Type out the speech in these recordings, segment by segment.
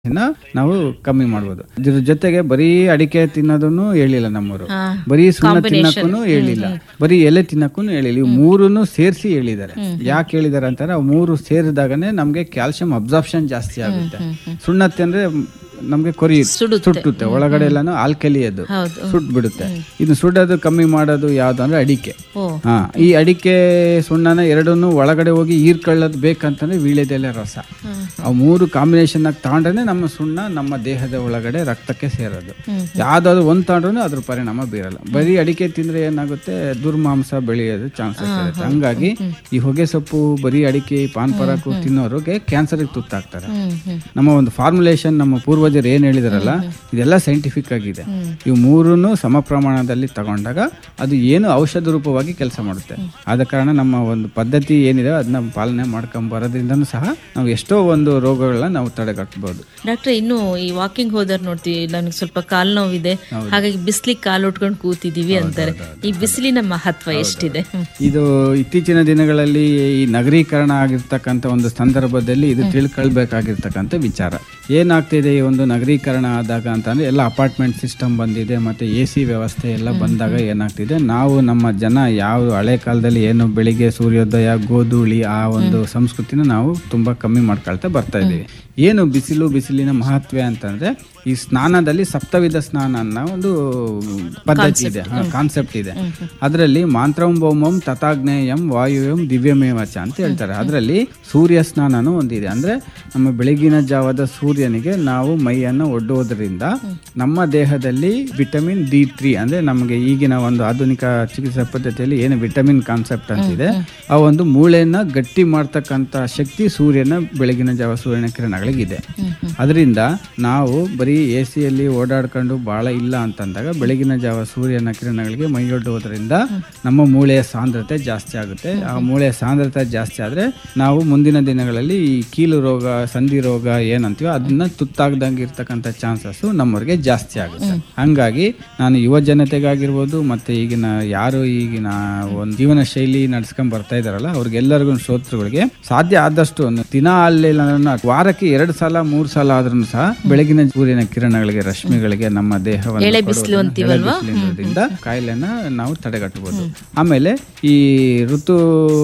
ನ ನಾವು ಕಮ್ಮಿ ಮಾಡ್ಬೋದು ಇದ್ರ ಜೊತೆಗೆ ಬರೀ ಅಡಿಕೆ ತಿನ್ನೋದನ್ನು ಹೇಳಿಲ್ಲ ನಮ್ಮವರು ಹಾ. ಬರೀ ಸುಣ್ಣ Combination. ತಿನ್ನಕ್ಕೂ ಹೇಳಿಲ್ಲ ಬರೀ ಎಲೆ ತಿನ್ನಕ್ಕೂ ಹೇಳಿಲ್ಲ ಇವು ಮೂರನ್ನು ಸೇರಿಸಿ ಹೇಳಿದ್ದಾರೆ ಯಾಕೆ ಹೇಳಿದ್ದಾರೆ ಅಂತಾರೆ ಅವು ಮೂರು ಸೇರಿದಾಗನೇ ನಮ್ಗೆ ಕ್ಯಾಲ್ಸಿಯಂ ಅಬ್ಸಾರ್ಪ್ಷನ್ ಜಾಸ್ತಿ ಆಗುತ್ತೆ ಸುಣ್ಣ ತಿಂದ್ರೆ ನಮ್ಗೆ ಕೊರಿಯುತ್ತೆ ಸುಡುತ್ತೆ. ಸುಟ್ಟುತ್ತೆ ಒಳಗಡೆ ಎಲ್ಲಾನು ಆಲ್ಕಲಿ ಅದು ಹೌದು ಸುಟ್ ಬಿಡುತ್ತೆ ಇದು ಸುಡೋದು ಕಮ್ಮಿ ಮಾಡೋದು ಯಾವ್ದು ಅಂದ್ರೆ ಅಡಿಕೆ ಓ ಹಾ ಈ ಅಡಿಕೆ ಸುಣ್ಣನ ಎರಡನ್ನು ಒಳಗಡೆ ಹೋಗಿ ಹೀರ್ಕೊಳ್ಳೋದು ಬೇಕಂತಂದ್ರೆ ವೀಳ್ಯದೆಲೆ ರಸ ಆ ಮೂರು ಕಾಂಬಿನೇಷನ್ ಆಗಿ ತಗೊಂಡ್ರೆ ನಮ್ಮ ಸುಣ್ಣ ನಮ್ಮ ದೇಹದ ಒಳಗಡೆ ರಕ್ತಕ್ಕೆ ಸೇರೋದು ಯಾವ್ದಾದ್ರು ಒಂದ್ ತಗೊಂಡ್ರು ಅದ್ರ ಪರಿಣಾಮ ಬೀರಲ್ಲ ಬರೀ ಅಡಿಕೆ ತಿಂದ್ರೆ ಏನಾಗುತ್ತೆ ದುರ್ಮಾಂಸ ಬೆಳೆಯೋದು ಚಾನ್ಸಸ್ ಇರುತ್ತೆ ಹಂಗಾಗಿ ಈ ಹೊಗೆ ಸೊಪ್ಪು ಬರೀ ಅಡಿಕೆ ಪಾನ್ ಪರಾಕು ತಿನ್ನೋರಿಗೆ ಕ್ಯಾನ್ಸರ್ಗೆ ತುತ್ತಾಗ್ತಾರೆ ಹ್ಮ್ ಹ್ಮ್ ನಮ್ಮ ಒಂದು ಫಾರ್ಮುಲೇಷನ್ ನಮ್ಮ ಪೂರ್ವಜರು ಏನ್ ಹೇಳಿದಾರಲ್ಲ ಇದೆಲ್ಲ ಸೈಂಟಿಫಿಕ್ ಆಗಿದೆ ಇವು ಮೂರನ್ನು ಸಮ ಪ್ರಮಾಣದಲ್ಲಿ ತಗೊಂಡಾಗ ಅದು ಏನು ಔಷಧ ರೂಪವಾಗಿ ಕೆಲಸ ಮಾಡುತ್ತೆ ಆದ ಕಾರಣ ನಮ್ಮ ಒಂದು ಪದ್ಧತಿ ಏನಿದೆ ಅದನ್ನ ಪಾಲನೆ ಮಾಡ್ಕೊಂಡ್ ಬರೋದ್ರಿಂದನೂ ಸಹ ನಾವು ಎಷ್ಟೋ ಒಂದು ರೋಗಗಳನ್ನ ನಾವು ತಡೆಗಟ್ಟಬಹುದು ಡಾಕ್ಟ್ರೆ ಇನ್ನು ಈ ವಾಕಿಂಗ್ ಹೋದರ್ ನೋಡ್ತೀವಿ ನನಗೆ ಸ್ವಲ್ಪ ಕಾಲ್ ನೋವಿದೆ ಹಾಗಾಗಿ ಬಿಸಿಲಿಗೆ ಕಾಲು ಉಟ್ಕೊಂಡು ಕೂತಿದೀವಿ ಅಂತಾರೆ ಈ ಬಿಸಿಲಿನ ಮಹತ್ವ ಎಷ್ಟಿದೆ ಹ್ಮ್. ಇದು ಇತ್ತೀಚಿನ ದಿನಗಳಲ್ಲಿ ಈ ನಗರೀಕರಣ ಆಗಿರ್ತಕ್ಕಂಥ ಒಂದು ಸಂದರ್ಭದಲ್ಲಿ ಇದು ತಿಳ್ಕೊಳ್ಬೇಕಾಗಿರ್ತಕ್ಕಂಥ ವಿಚಾರ ಏನಾಗ್ತಿದೆ ಈ ಒಂದು ನಗರೀಕರಣ ಆದಾಗ ಅಂತಂದ್ರೆ ಎಲ್ಲ ಅಪಾರ್ಟ್ಮೆಂಟ್ ಸಿಸ್ಟಮ್ ಬಂದಿದೆ ಮತ್ತೆ ಎ ಸಿ ವ್ಯವಸ್ಥೆ ಎಲ್ಲ ಬಂದಾಗ ಏನಾಗ್ತಿದೆ ನಾವು ನಮ್ಮ ಜನ ಯಾವ ಹಳೆ ಕಾಲದಲ್ಲಿ ಏನು ಬೆಳಿಗ್ಗೆ ಸೂರ್ಯೋದಯ ಗೋಧೂಳಿ ಆ ಒಂದು ಸಂಸ್ಕೃತಿನ ನಾವು ತುಂಬಾ ಕಮ್ಮಿ ಮಾಡ್ಕೊಳ್ತಾ ಬರ್ತಾ ಇದೀವಿ ಏನು ಬಿಸಿಲು ಬಿಸಿಲಿನ ಮಹತ್ವ ಅಂತಂದ್ರೆ ಈ ಸ್ನಾನದಲ್ಲಿ ಸಪ್ತವಿಧ ಸ್ನಾನ ಅನ್ನೋ ಒಂದು ಪದ್ಧತಿ ಇದೆ ಕಾನ್ಸೆಪ್ಟ್ ಇದೆ ಅದರಲ್ಲಿ ಮಾಂತ್ರಂ ಭೌಮಂ ತಥಾಗ್ನೇಯಂ ವಾಯುವ್ಯಂ ದಿವ್ಯಮೇವಚ ಅಂತ ಹೇಳ್ತಾರೆ ಅದರಲ್ಲಿ ಸೂರ್ಯ ಸ್ನಾನನೂ ಒಂದಿದೆ ಅಂದ್ರೆ ನಮ್ಮ ಬೆಳಗಿನ ಜಾವದ ಸೂರ್ಯನಿಗೆ ನಾವು ಮೈಯನ್ನು ಒಡ್ಡುವುದರಿಂದ ನಮ್ಮ ದೇಹದಲ್ಲಿ ವಿಟಮಿನ್ ಡಿ ತ್ರೀ ಅಂದ್ರೆ ನಮಗೆ ಈಗಿನ ಒಂದು ಆಧುನಿಕ ಚಿಕಿತ್ಸಾ ಪದ್ಧತಿಯಲ್ಲಿ ಏನು ವಿಟಮಿನ್ ಕಾನ್ಸೆಪ್ಟ್ ಅಂತಿದೆ ಆ ಒಂದು ಮೂಳೆಯನ್ನ ಗಟ್ಟಿ ಮಾಡ್ತಕ್ಕಂಥ ಶಕ್ತಿ ಸೂರ್ಯನ ಬೆಳಗಿನ ಜಾವ ಸೂರ್ಯನ ಕಿರಣಗಳಿಗಿದೆ ಅದರಿಂದ ನಾವು ಬರೀ ಎ ಸಿಯಲ್ಲಿ ಓಡಾಡ್ಕೊಂಡು ಬಹಳ ಇಲ್ಲ ಅಂತಂದಾಗ ಬೆಳಗಿನ ಜಾವ ಸೂರ್ಯನ ಕಿರಣಗಳಿಗೆ ಮೈಯೊಡ್ಡುವುದರಿಂದ ನಮ್ಮ ಮೂಳೆಯ ಸಾಂದ್ರತೆ ಜಾಸ್ತಿ ಆಗುತ್ತೆ ಆ ಮೂಳೆಯ ಸಾಂದ್ರತೆ ಜಾಸ್ತಿ ಆದ್ರೆ ನಾವು ಮುಂದಿನ ದಿನಗಳಲ್ಲಿ ಈ ಕೀಲು ರೋಗ ಸಂಧಿ ರೋಗ ಏನಂತೀವೋ ಅದನ್ನ ತುತ್ತಾಗ್ದಂಗೆ ಇರ್ತಕ್ಕಂಥ ಚಾನ್ಸಸ್ ನಮ್ಮವ್ರಿಗೆ ಜಾಸ್ತಿ ಆಗುತ್ತೆ ಹಂಗಾಗಿ ನಾನು ಯುವ ಜನತೆಗಾಗಿರ್ಬೋದು ಮತ್ತೆ ಈಗಿನ ಯಾರು ಈಗಿನ ಒಂದು ಜೀವನ ಶೈಲಿ ನಡ್ಸ್ಕೊಂಡ್ ಬರ್ತಾ ಇದಾರಲ್ಲ ಅವ್ರಿಗೆಲ್ಲರಿಗೂ ಶ್ರೋತೃಗಳಿಗೆ ಸಾಧ್ಯ ಆದಷ್ಟು ಒಂದು ದಿನ ಅಲ್ಲಿಲ್ಲ ವಾರಕ್ಕೆ ಎರಡು ಸಲ ಮೂರ್ ಸಲ ಆದ್ರೂ ಸಹ ಬೆಳಗಿನ ಸೂರ್ಯನ ಕಿರಣಗಳಿಗೆ ರಶ್ಮಿಗಳಿಗೆ ನಮ್ಮ ದೇಹವನ್ನು ಎಳೆ ಬಿಸಿಲು ಕೊಡುವುದನ್ನ- ಅಂತೀವಲ್ವಾ? ಎಳೆ ಬಿಸಿಲಿನಿಂದ ಕಾಯಿಲೆನ ನಾವು ತಡೆಗಟ್ಟಬಹುದು ಆಮೇಲೆ ಈ ಋತು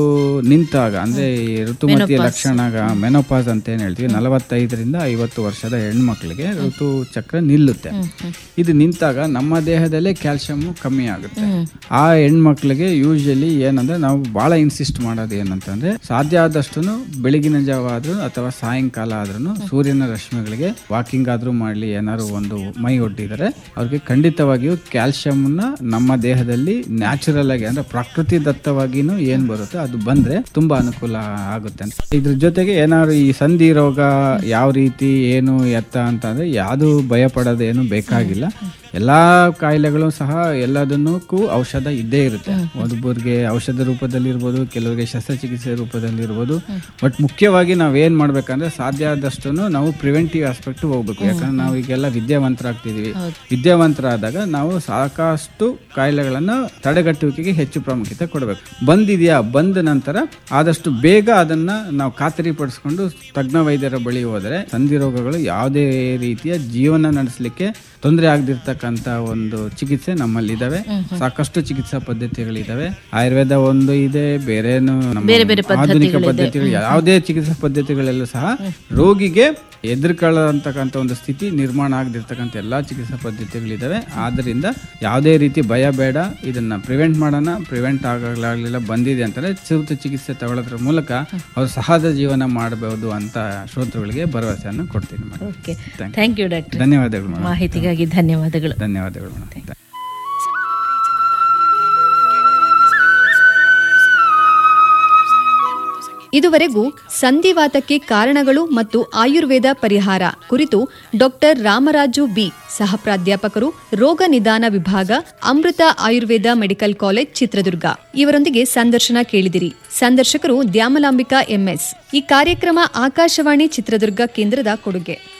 ನಿಂತಾಗ ಅಂದ್ರೆ ಈ ಋತುಮತಿಯ ಲಕ್ಷಣ ಮೆನೋಪಾಸ್ ಅಂತ ಏನ್ ಹೇಳ್ತೀವಿ ನಲವತ್ತೈದರಿಂದ ಐವತ್ತು ವರ್ಷದ ಹೆಣ್ಮಕ್ಳಿಗೆ ಋತು ಚಕ್ರ ನಿಲ್ಲುತ್ತೆ ಇದು ನಿಂತಾಗ ನಮ್ಮ ದೇಹದಲ್ಲೇ ಕ್ಯಾಲ್ಸಿಯಂ ಕಮ್ಮಿ ಆಗುತ್ತೆ ಆ ಹೆಣ್ಮಕ್ಳಿಗೆ ಯೂಶಲಿ ಏನಂದ್ರೆ ನಾವು ಬಹಳ ಇನ್ಸಿಸ್ಟ್ ಮಾಡೋದು ಏನಂತಂದ್ರೆ ಸಾಧ್ಯ ಆದಷ್ಟು ಬೆಳಗಿನ ಜಾವ ಆದ್ರೂ ಅಥವಾ ಸಾಯಂಕಾಲ ಆದ್ರೂ ಸೂರ್ಯನ ರಶ್ಮಿಗಳಿಗೆ ವಾಕಿಂಗ್ ಆದ್ರೂ ಮಾಡ್ಲಿ ಏನಾದ್ರು ಒಂದು ಮೈ ಒಡ್ಡಿದರೆ ಅವ್ರಿಗೆ ಖಂಡಿತವಾಗಿಯೂ ಕ್ಯಾಲ್ಸಿಯಂನ ನಮ್ಮ ದೇಹದಲ್ಲಿ ನ್ಯಾಚುರಲ್ ಆಗಿ ಅಂದ್ರೆ ಪ್ರಕೃತಿ ದತ್ತವಾಗಿನೂ ಏನ್ ಬರುತ್ತೆ ಅದು ಬಂದ್ರೆ ತುಂಬಾ ಅನುಕೂಲ ಆಗುತ್ತೆ ಅಂತ ಇದ್ರ ಜೊತೆಗೆ ಏನಾದ್ರು ಈ ಸಂಧಿ ರೋಗ ಯಾವ ರೀತಿ ಏನು ಎತ್ತ ಅಂತಂದ್ರೆ ಯಾವುದು ಭಯ ಪಡೋದು ಏನು ಬೇಕಾಗಿಲ್ಲ ಎಲ್ಲಾ ಕಾಯಿಲೆಗಳು ಸಹ ಎಲ್ಲದನ್ನಕ್ಕೂ ಔಷಧ ಇದ್ದೇ ಇರುತ್ತೆ ಒಬ್ಬರಿಗೆ ಔಷಧ ರೂಪದಲ್ಲಿ ಇರ್ಬೋದು ಕೆಲವರಿಗೆ ಶಸ್ತ್ರಚಿಕಿತ್ಸೆ ರೂಪದಲ್ಲಿ ಇರ್ಬೋದು ಬಟ್ ಮುಖ್ಯವಾಗಿ ನಾವ್ ಏನ್ ಮಾಡ್ಬೇಕಂದ್ರೆ ಸಾಧ್ಯ ಆದಷ್ಟು ನಾವು ಪ್ರಿವೆಂಟಿವ್ ಆಸ್ಪೆಕ್ಟ್ ಹೋಗ್ಬೇಕು ಯಾಕಂದ್ರೆ ನಾವು ಈಗೆಲ್ಲ ವಿದ್ಯಾವಂತರಾಗ್ತಿದೀವಿ ವಿದ್ಯಾವಂತರಾದಾಗ ನಾವು ಸಾಕಷ್ಟು ಕಾಯಿಲೆಗಳನ್ನ ತಡೆಗಟ್ಟುವಿಕೆಗೆ ಹೆಚ್ಚು ಪ್ರಾಮುಖ್ಯತೆ ಕೊಡಬೇಕು ಬಂದಿದೆಯಾ ಬಂದ ನಂತರ ಆದಷ್ಟು ಬೇಗ ಅದನ್ನ ನಾವು ಖಾತರಿ ಪಡಿಸ್ಕೊಂಡು ತಜ್ಞ ವೈದ್ಯರ ಬಳಿ ಹೋದರೆ ಸಂಧಿ ರೋಗಗಳು ಯಾವುದೇ ರೀತಿಯ ಜೀವನ ನಡೆಸಲಿಕ್ಕೆ ತೊಂದರೆ ಆಗದಿರ್ತಕ್ಕಂತ ಒಂದು ಚಿಕಿತ್ಸೆ ನಮ್ಮಲ್ಲಿ ಇದಾವೆ ಸಾಕಷ್ಟು ಚಿಕಿತ್ಸಾ ಪದ್ಧತಿಗಳಿದಾವೆ ಆಯುರ್ವೇದ ಒಂದು ಇದೆ ಬೇರೆನು ನಮ್ಮ ಬೇರೆ ಬೇರೆ ಆಧುನಿಕ ಪದ್ಧತಿಗಳಿದೆ. ಪದ್ಧತಿಗಳು ಯಾವುದೇ ಚಿಕಿತ್ಸಾ ಪದ್ಧತಿಗಳಲ್ಲೂ ಸಹ ರೋಗಿಗೆ ಎದುರ್ಕೊಳ್ಳತಕ್ಕಂಥ ಒಂದು ಸ್ಥಿತಿ ನಿರ್ಮಾಣ ಆಗದಿರ್ತಕ್ಕಂಥ ಎಲ್ಲಾ ಚಿಕಿತ್ಸಾ ಪದ್ಧತಿಗಳಿದಾವೆ ಆದ್ದರಿಂದ ಯಾವುದೇ ರೀತಿ ಭಯ ಬೇಡ ಇದನ್ನ ಪ್ರಿವೆಂಟ್ ಮಾಡೋಣ ಪ್ರಿವೆಂಟ್ ಆಗಲಾಗಲಿಲ್ಲ ಬಂದಿದೆ ಅಂತಾರೆ ಸೂಕ್ತ ಚಿಕಿತ್ಸೆ ತಗೊಳ್ಳೋದ್ರ ಮೂಲಕ ಅವರು ಸಹಜ ಜೀವನ ಮಾಡಬಹುದು ಅಂತ ಶ್ರೋತೃಗಳಿಗೆ ಭರವಸೆಯನ್ನು ಕೊಡ್ತೀನಿ madam okay Thank thank you doctor ಧನ್ಯವಾದಗಳು ಮೇಡಮ್ ಮಾಹಿತಿಗಾಗಿ ಧನ್ಯವಾದಗಳು ಧನ್ಯವಾದಗಳು ಮೇಡಮ್ ಇದುವರೆಗೂ ಸಂಧಿವಾತಕ್ಕೆ ಕಾರಣಗಳು ಮತ್ತು ಆಯುರ್ವೇದ ಪರಿಹಾರ ಕುರಿತು ಡಾಕ್ಟರ್ ರಾಮರಾಜು ಬಿ ಸಹ ಪ್ರಾಧ್ಯಾಪಕರು ರೋಗ ನಿದಾನ ವಿಭಾಗ ಅಮೃತ ಆಯುರ್ವೇದ ಮೆಡಿಕಲ್ ಕಾಲೇಜ್ ಚಿತ್ರದುರ್ಗ ಇವರೊಂದಿಗೆ ಸಂದರ್ಶನ ಕೇಳಿದಿರಿ ಸಂದರ್ಶಕರು ದ್ಯಾಮಲಾಂಬಿಕಾ ಎಂಎಸ್ ಈ ಕಾರ್ಯಕ್ರಮ ಆಕಾಶವಾಣಿ ಚಿತ್ರದುರ್ಗ ಕೇಂದ್ರದ ಕೊಡುಗೆ